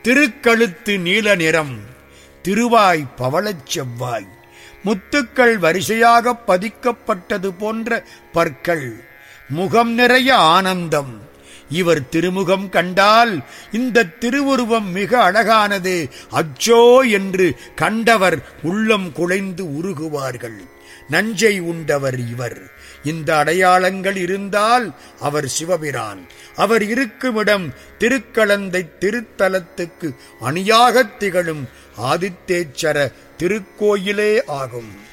திருக்கழுத்து நீல நிறம் திருவாய் பவளச் செவ்வாய் முத்துக்கள் வரிசையாக பதிக்கப்பட்டது போன்ற பற்கள் முகம் நிறைய ஆனந்தம் இவர் திருமுகம் கண்டால் இந்த திருவுருவம் மிக அழகானது அச்சோ என்று கண்டவர் உள்ளம் குலைந்து உருகுவார்கள் நஞ்சை உண்டவர் இவர் இந்த அடையாளங்கள் இருந்தால் அவர் சிவபிரான் அவர் இருக்குமிடம் திருக்கலந்தை திருத்தலத்துக்கு அணியாகத் திகழும் ஆதித்தேச்சர திருக்கோயிலே ஆகும்